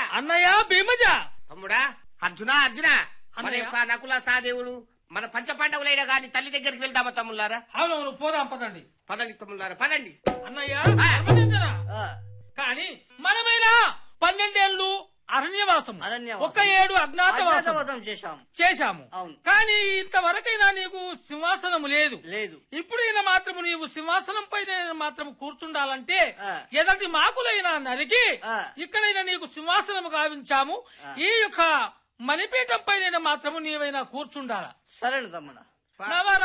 అన్నయ్య భీమజ తమ్ముడా అర్జున అర్జున మన అన్నయ్య. యొక్క నకుల సహదేవుడు మన పంచ పాండవులైనా గాని తల్లి దగ్గరికి వెళ్దామా తమ్ముళ్ళారా అవునవును పోదాం పదండి పదండి తమ్ముళ్ళారా పదండి అన్నయ్య ధర్మనందన. ఆ, కానీ మనమైనా పన్నెండేళ్లు అరణ్యవాసం అరణ్యవాసం. ఒక ఏడు అజ్ఞాతవాసం అజ్ఞాతవాసం చేశాం చేశాము అవును. కానీ ఇంతవరకైనా నీకు సింహాసనము లేదు లేదు ఇప్పుడైనా మాత్రము నీవు సింహాసనం పైన మాత్రం కూర్చుండాలంటే ఆ. ఎదటి మాకులైనా నరికి ఆ. ఇక్కడైనా నీకు సింహాసనము గావించాము ఈ యొక్క మణిపీఠం పైన మాత్రము నీవైనా కూర్చుండాలా సరేనా తమ్ముడా నవర